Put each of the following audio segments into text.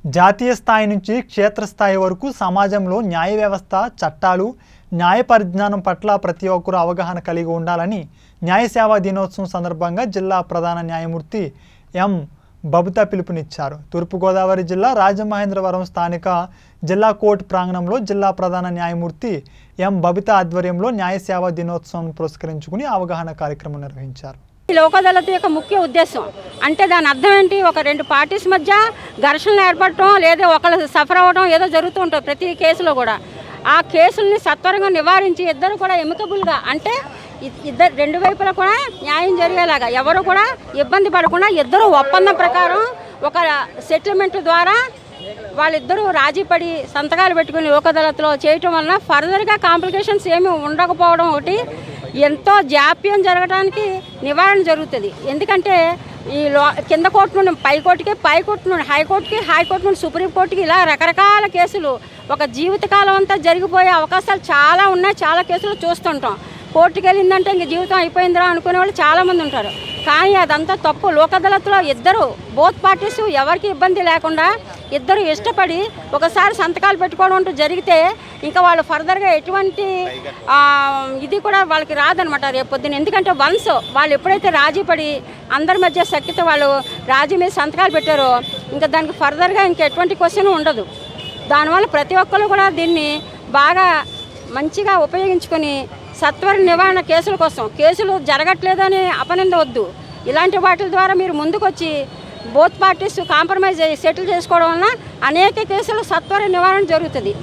జాతీయ స్థాయి నుంచి క్షేత్రస్థాయి వరకు సమాజంలో న్యాయ వ్యవస్థ చట్టాలు న్యాయ పరిజ్ఞానం పట్ల ప్రతి ఒక్కరూ అవగాహన కలిగి ఉండాలని న్యాయ సేవా దినోత్సవం సందర్భంగా జిల్లా ప్రధాన న్యాయమూర్తి ఎం బబుతా పిలుపునిచ్చారు తూర్పుగోదావరి జిల్లా రాజమహేంద్రవరం స్థానిక జిల్లా కోర్టు ప్రాంగణంలో జిల్లా ప్రధాన న్యాయమూర్తి ఎం బబితా ఆధ్వర్యంలో న్యాయ సేవా దినోత్సవం పురస్కరించుకుని అవగాహన కార్యక్రమం నిర్వహించారు ఈ లోక్ అదాలత్ యొక్క ముఖ్య ఉద్దేశం అంటే దాని అర్థం ఏంటి ఒక రెండు పార్టీస్ మధ్య ఘర్షణలు ఏర్పడటం లేదా ఒకళ్ళు సఫర్ అవ్వడం ఏదో జరుగుతూ ఉంటుంది ప్రతి కేసులో కూడా ఆ కేసుల్ని సత్వరంగా నివారించి ఇద్దరు కూడా ఎమికబుల్గా అంటే ఇ- ఇద్దరు రెండు వైపులా కూడా న్యాయం జరిగేలాగా ఎవరు కూడా ఇబ్బంది పడకుండా ఇద్దరు ఒప్పందం ప్రకారం ఒక సెటిల్మెంట్ ద్వారా వాళ్ళిద్దరూ రాజీ పడి సంతకాలు పెట్టుకుని లోక్ అదాలత్లో చేయటం వలన ఫర్దర్గా కాంప్లికేషన్స్ ఏమీ ఉండకపోవడం ఒకటి ఎంతో జాప్యం జరగడానికి నివారణ జరుగుతుంది ఎందుకంటే ఈ లో కింద కోర్టు నుండి పై కోర్టుకి పై కోర్టు నుండి హైకోర్టుకి హైకోర్టు నుండి సుప్రీంకోర్టుకి ఇలా రకరకాల కేసులు ఒక జీవితకాలం అంతా జరిగిపోయే అవకాశాలు చాలా ఉన్నాయి చాలా కేసులు చూస్తుంటాం కోర్టుకి వెళ్ళిందంటే ఇంక జీవితం అయిపోయిందిరా అనుకునే వాళ్ళు చాలామంది ఉంటారు కానీ అదంతా తప్పు లోక్ అదాలత్లో ఇద్దరు బోత్ పార్టీస్ ఎవరికి ఇబ్బంది లేకుండా ఇద్దరు ఇష్టపడి ఒకసారి సంతకాలు పెట్టుకోవడం అంటూ జరిగితే ఇంకా వాళ్ళు ఫర్దర్గా ఎటువంటి ఆ, ఇది కూడా వాళ్ళకి రాదనమాట రేపు పొద్దున ఎందుకంటే వన్స్ వాళ్ళు ఎప్పుడైతే రాజీ పడి అందరి మధ్య సఖ్యత వాళ్ళు రాజీ మీద సంతకాలు పెట్టారో ఇంకా దానికి ఫర్దర్గా ఇంకా ఎటువంటి క్వశ్చన్ ఉండదు దానివల్ల ప్రతి ఒక్కరు కూడా దీన్ని బాగా మంచిగా ఉపయోగించుకొని సత్వర నివారణ కేసుల కోసం కేసులు జరగట్లేదని అపనింద వద్దు ఇలాంటి వాటి ద్వారా మీరు ముందుకొచ్చి బోత్ పార్టీస్ కాంప్రమైజ్ అయ్యి సెటిల్ చేసుకోవడం వలన అనేక కేసులు సత్వర నివారణ జరుగుతుంది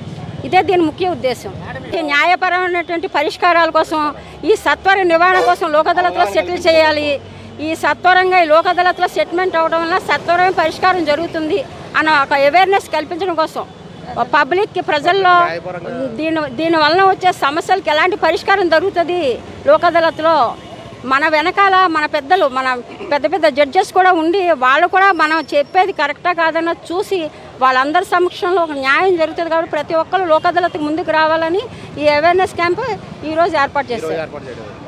ఇదే దీని ముఖ్య ఉద్దేశం ఈ న్యాయపరమైనటువంటి పరిష్కారాల కోసం ఈ సత్వర నివారణ కోసం లోక్ అదాలత్లో సెటిల్ చేయాలి ఈ సత్వరంగా ఈ లోక్ అదాలత్లో సెటిల్మెంట్ అవడం వల్ల సత్వరమైన పరిష్కారం జరుగుతుంది అన్న ఒక అవేర్నెస్ కల్పించడం కోసం పబ్లిక్కి ప్రజల్లో దీని దీని వలన వచ్చే సమస్యలకు ఎలాంటి పరిష్కారం జరుగుతుంది లోక్ అదాలత్లో మన వెనకాల మన పెద్దలు మన పెద్ద పెద్ద జడ్జెస్ కూడా ఉండి వాళ్ళు కూడా మనం చెప్పేది కరెక్టా కాదన్న చూసి వాళ్ళందరి సమక్షంలో ఒక న్యాయం జరుగుతుంది కాబట్టి ప్రతి ఒక్కరు లోక్ అదాలత్కి ముందుకు రావాలని ఈ అవేర్నెస్ క్యాంప్ ఈరోజు ఏర్పాటు చేస్తారు ఏర్పాటు చేయడం